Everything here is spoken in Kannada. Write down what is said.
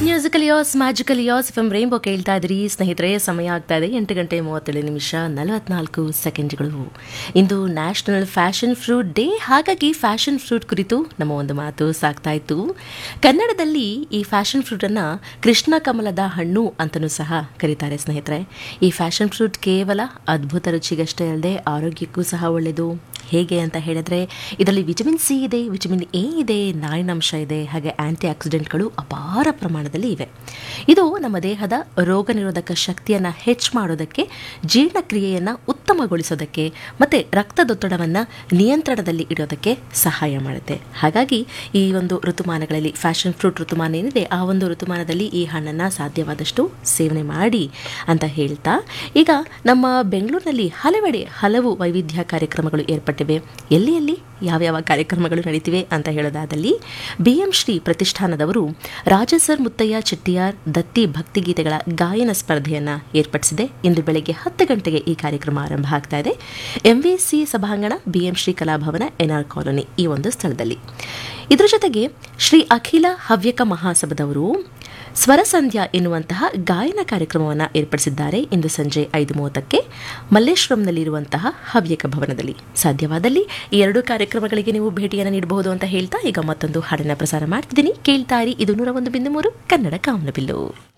musical yours magical yours F M rainbow ಕೇಳ್ತಾ ಇದ್ರಿ ಸ್ನೇಹಿತರೆ ಸಮಯ ಆಗ್ತಾ ಇದೆ ಎಂಟು ಗಂಟೆ ಮೂವತ್ತೇಳು ನಿಮಿಷ ನಲವತ್ನಾಲ್ಕು ಸೆಕೆಂಡ್ಗಳು ಇಂದು ನ್ಯಾಷನಲ್ ಫ್ಯಾಷನ್ ಫ್ರೂಟ್ ಡೇ ಹಾಗಾಗಿ ಫ್ಯಾಷನ್ ಫ್ರೂಟ್ ಕುರಿತು ನಮ್ಮ ಒಂದು ಮಾತು ಸಾಕ್ತಾ ಇತ್ತು ಕನ್ನಡದಲ್ಲಿ ಈ ಫ್ಯಾಷನ್ ಫ್ರೂಟನ್ನು ಕೃಷ್ಣ ಕಮಲದ ಹಣ್ಣು ಅಂತಲೂ ಸಹ ಕರೀತಾರೆ ಸ್ನೇಹಿತರೆ ಈ ಫ್ಯಾಷನ್ ಫ್ರೂಟ್ ಕೇವಲ ಅದ್ಭುತ ರುಚಿಗಷ್ಟೇ ಅಲ್ಲದೆ ಆರೋಗ್ಯಕ್ಕೂ ಸಹ ಒಳ್ಳೆಯದು ಹೇಗೆ ಅಂತ ಹೇಳಿದ್ರೆ ಇದರಲ್ಲಿ ವಿಟಮಿನ್ ಸಿ ಇದೆ ವಿಟಮಿನ್ ಎ ಇದೆ ನಾರಿನಂಶ ಇದೆ ಹಾಗೆ ಆಂಟಿ ಆಕ್ಸಿಡೆಂಟ್ಗಳು ಅಪಾರ ಪ್ರಮಾಣದಲ್ಲಿ ಇವೆ ಇದು ನಮ್ಮ ದೇಹದ ರೋಗ ನಿರೋಧಕ ಶಕ್ತಿಯನ್ನು ಹೆಚ್ಚು ಮಾಡೋದಕ್ಕೆ ಜೀರ್ಣಕ್ರಿಯೆಯನ್ನು ಉತ್ತಮಗೊಳಿಸೋದಕ್ಕೆ ಮತ್ತು ರಕ್ತದೊತ್ತಡವನ್ನು ನಿಯಂತ್ರಣದಲ್ಲಿ ಇಡೋದಕ್ಕೆ ಸಹಾಯ ಮಾಡುತ್ತೆ ಹಾಗಾಗಿ ಈ ಒಂದು ಋತುಮಾನಗಳಲ್ಲಿ ಫ್ಯಾಷನ್ ಫ್ರೂಟ್ ಋತುಮಾನ ಏನಿದೆ ಆ ಒಂದು ಋತುಮಾನದಲ್ಲಿ ಈ ಹಣ್ಣನ್ನು ಸಾಧ್ಯವಾದಷ್ಟು ಸೇವನೆ ಮಾಡಿ ಅಂತ ಹೇಳ್ತಾ ಈಗ ನಮ್ಮ ಬೆಂಗಳೂರಿನಲ್ಲಿ ಹಲವೆಡೆ ಹಲವು ವೈವಿಧ್ಯ ಕಾರ್ಯಕ್ರಮಗಳು ಏರ್ಪಟ್ಟಿವೆ ಎಲ್ಲಿ ಎಲ್ಲಿ ಯಾವ್ಯಾವ ಕಾರ್ಯಕ್ರಮಗಳು ನಡೀತಿವೆ ಅಂತ ಹೇಳೋದಾದಲ್ಲಿ ಬಿ ಎಂ ಶ್ರೀ ಪ್ರತಿಷ್ಠಾನದವರು ರಾಜಸರ್ ಮುತ್ತಯ್ಯ ಚೆಟ್ಟಿಯಾರ್ ದತ್ತಿ ಭಕ್ತಿಗೀತೆಗಳ ಗಾಯನ ಸ್ಪರ್ಧೆಯನ್ನು ಏರ್ಪಡಿಸಿದೆ ಇಂದು ಬೆಳಗ್ಗೆ ಹತ್ತು ಗಂಟೆಗೆ ಈ ಕಾರ್ಯಕ್ರಮ ಆರಂಭ ಆಗ್ತಾ ಇದೆ ಎಂವಿಸಿ ಸಭಾಂಗಣ BM Shri Kalabhavana NR colony ಈ ಒಂದು ಸ್ಥಳದಲ್ಲಿ ಇದರ ಜೊತೆಗೆ ಶ್ರೀ ಅಖಿಲ ಹವ್ಯಕ ಮಹಾಸಭದವರು ಸ್ವರಸಂಧ್ಯಾ ಎನ್ನುವಂತಹ ಗಾಯನ ಕಾರ್ಯಕ್ರಮವನ್ನು ಏರ್ಪಡಿಸಿದ್ದಾರೆ ಇಂದು ಸಂಜೆ ಐದು ಮೂವತ್ತಕ್ಕೆ ಮಲ್ಲೇಶ್ವರಂನಲ್ಲಿರುವಂತಹ ಹವ್ಯಕ ಭವನದಲ್ಲಿ ಸಾಧ್ಯವಾದಲ್ಲಿ ಈ ಎರಡು ಕಾರ್ಯಕ್ರಮಗಳಿಗೆ ನೀವು ಭೇಟಿಯನ್ನು ನೀಡಬಹುದು ಅಂತ ಹೇಳ್ತಾ ಈಗ ಮತ್ತೊಂದು ಹಾಡನ್ನು ಪ್ರಸಾರ ಮಾಡ್ತಿದ್ದೀನಿ ಕೇಳ್ತಾ ಇರಿ ಇದು ನೂರ ಒಂದು ಬಿಂದು ಮೂರು ಕನ್ನಡ ಕಾಮನಬಿಲ್ಲು